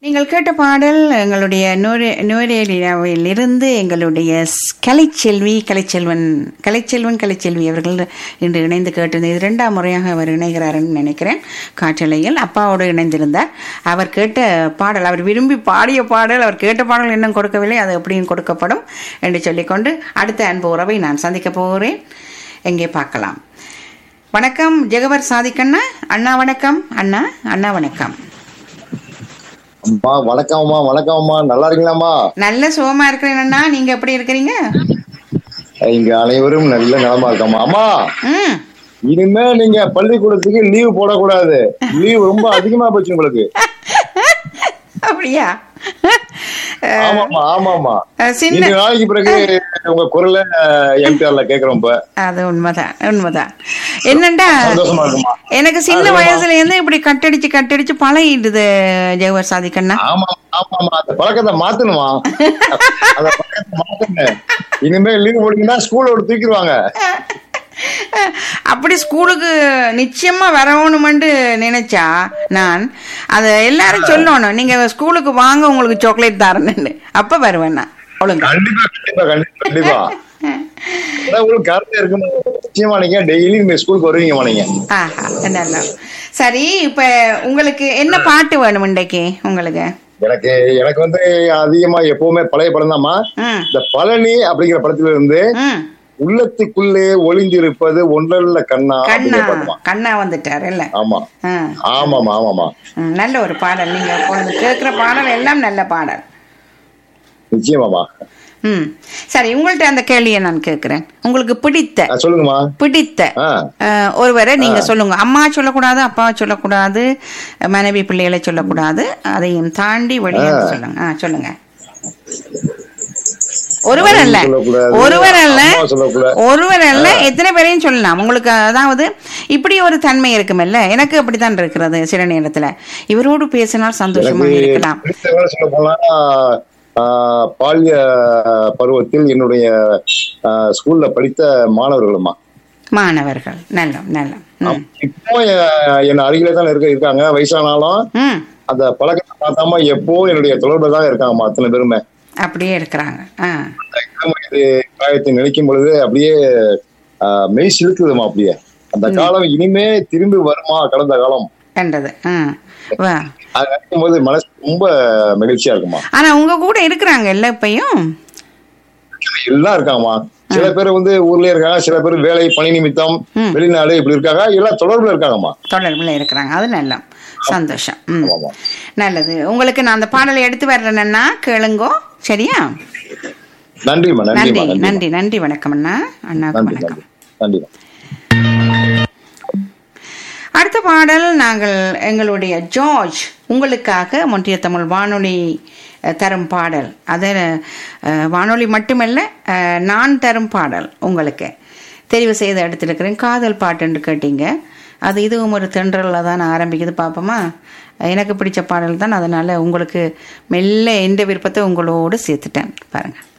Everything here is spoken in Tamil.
நீங்கள் கேட்ட பாடல் எங்களுடைய நூறு நூரேலியாவில் இருந்து எங்களுடைய ஸ்- கலைச்செல்வி கலைச்செல்வன் கலைச்செல்வன் கலைச்செல்வி அவர்கள் இன்று இணைந்து கேட்டிருந்தது இது இரண்டாம் முறையாக அவர் இணைகிறாருன்னு நினைக்கிறேன் காற்றலையில் அப்பாவோடு இணைந்திருந்தார் அவர் கேட்ட பாடல் அவர் விரும்பி பாடிய பாடல் அவர் கேட்ட பாடல் இன்னும் கொடுக்கவில்லை அது எப்படியும் கொடுக்கப்படும் என்று சொல்லிக்கொண்டு அடுத்த அன்பு உறவை நான் சந்திக்க போகிறேன் எங்கே பார்க்கலாம் வணக்கம் ஜெகவர் சாதிக்கண்ணா அண்ணா வணக்கம் அண்ணா அண்ணா வணக்கம் அம்மா வணக்கம்மா வணக்கம்மா நல்லா இருக்கீங்களாம்மா நல்ல சுகமா இருக்கிறேன் அண்ணா நீங்க எப்படி இருக்கிறீங்க இங்க அனைவரும் நல்ல நலமா இருக்கம்மா அம்மா ம் இனிமே நீங்க பள்ளிக்கூடத்துக்கு லீவ் போடக்கூடாது லீவ் ரொம்ப அதிகமா போச்சு உங்களுக்கு அப்படியா ஆமாமா ஆமாமா அஹ், சின்ன இந்த நாளைக்கு பிறகு உங்க குரல எம்டிஆர்ல கேக்குறோம் இப்ப அது உண்மைதான் உண்மைதான் என்னண்டா சந்தோஷமா இருக்குமா எனக்கு சின்ன வயசுல இருந்து இப்படி கட்டடிச்சு கட்டடிச்சு பழகிடுது ஜெகவர் சாதிக்கண்ணா ஆமா ஆமாமா அந்த பழக்கத்தை மாத்தணுமா அந்த பழக்கத்தை மாத்துங்க இனிமே லீவ் போட்டீங்கன்னா ஸ்கூல்ல விட்டு தூக்கிடுவாங்க அப்படி ஸ்கூலுக்கு நிச்சயமா வரணுமென்று நினைச்சா நான் அதை எல்லாரும் சொல்லணும் நீங்க ஸ்கூலுக்கு வாங்க உங்களுக்கு சாக்லேட் தரேன்னு அப்ப வருவேன் நான் ஒழுங்கா கண்டிப்பா கண்டிப்பா கண்டிப்பா கண்டிப்பா அதான் உங்களுக்கு கருத்து இருக்குமா நிச்சயமா நீங்க டெய்லி நீங்க ஸ்கூலுக்கு வருவீங்கம்மா நீங்க ஆஹா நல்லா சரி இப்ப உங்களுக்கு என்ன பாட்டு வேணும் இன்றைக்கு உங்களுக்கு எனக்கு எனக்கு வந்து அதிகமா எப்பவுமே பழைய படம் தான்மா ம் இந்த பழனி அப்படிங்கிற படத்துல இருந்து ம் உள்ளத்துக்குள்ளே ஒளிந்திருப்பது ஒன்றல்ல கண்ணா கண்ணா அப்படிங்கிற படமா கண்ணா வந்துட்டார் இல்ல ஆமா ஆ, ஆமாமா ஆமாமா ம், நல்ல ஒரு பாடல் நீங்க இப்பொழுது கேட்கிற பாடல் எல்லாம் நல்ல பாடல் நிச்சயமாமா ம் சரி உங்கள்ட்ட அந்த கேள்வியை நான் கேட்கிறேன் உங்களுக்கு பிடித்த ஆ, சொல்லுங்கம்மா பிடித்த ஆ அஹ், ஒருவரை நீங்க சொல்லுங்க அம்மா சொல்லக்கூடாது அப்பா சொல்லக்கூடாது மனைவி பிள்ளைகளை சொல்லக்கூடாது அதையும் தாண்டி வெளியே சொல்லுங்க ஆ சொல்லுங்க ஒருவர் அல்ல சொல்லக்கூடாது, ஒருவர் அல்ல அம்மா சொல்லக்கூடாது. ஒருவர் அல்ல எத்தனை பேரையும் சொல்லலாம் உங்களுக்கு அதாவது இப்படி ஒரு தன்மை இருக்குமில்ல எனக்கு அப்படித்தான் இருக்கிறது சில நேரத்துல இவரோடு பேசினால் சந்தோஷமாக எனக்கு இருக்கலாம் பிடித்தவரை சொல்ல போனா ஆ, பால்ய பருவத்தில் என்னுடைய ஆ, ஸ்கூல்ல படித்த மாணவர்களுமா மாணவர்கள் நல்ல நல்ல ம். இப்போ எ- என் அருகிலே தான் இருக்க இருக்காங்க வயசானாலும் ம் அந்த பழக்கத்தை பார்த்தாம எப்போ என்னுடைய தொடர்பு தான் இருக்காங்கம்மா அத்தனை பேருமே அப்படியே இருக்கிறாங்க ஆ அந்த இளம் வயது காயத்தை நினைக்கும் பொழுது அப்படியே ஆஹ், மெய் சிலுக்குதுமா அப்படியே அந்த காலம் இனிமே திரும்பி வருமா கடந்த காலம் கண்டது ஆ வா அது நினைக்கும் போது மனசு ரொம்ப மகிழ்ச்சியா இருக்குமா ஆனா உங்க கூட இருக்கிறாங்க இல்ல இப்பயும் எல்லாம் இருக்காங்கம்மா சில பேர் வந்து ஊர்லயே இருக்காங்க சில பேர் வேலை பணி நிமித்தம் ம். வெளிநாடு இப்படி இருக்காங்க எல்லாம் தொடர்புல இருக்காங்கம்மா தொடர்புல இருக்கிறாங்க அது நல்ல சந்தோஷம் ம் ஆமாமா நல்லது உங்களுக்கு நான் அந்த பாடலை எடுத்து வர்றேன்னா கேளுங்கோ சரியா நன்றிம்மா நன்றி நன்றிம்மா நன்றி நன்றி நன்றி வணக்கம் அண்ணா அண்ணாவுக்கு நன்றி வணக்கம் நன்றி நன்றிம்மா அடுத்த பாடல் நாங்கள் எங்களுடைய ஜார்ஜ் உங்களுக்காக மொன்றிய தமிழ் வானொலி அஹ், தரும் பாடல் அது அஹ், வானொலி மட்டுமல்ல அஹ், நான் தரும் பாடல் உங்களுக்கு தெரிவு செய்து எடுத்திருக்கிறேன் காதல் பாட்டுன்னு கேட்டீங்க அது இதுவும் ஒரு தென்றலில் தான் ஆரம்பிக்குது பார்ப்போமா எனக்கு பிடிச்ச பாடல் தான் அதனால் உங்களுக்கு மெல்ல எந்த விருப்பத்தை உங்களோடு சேர்த்துட்டேன் பாருங்கள்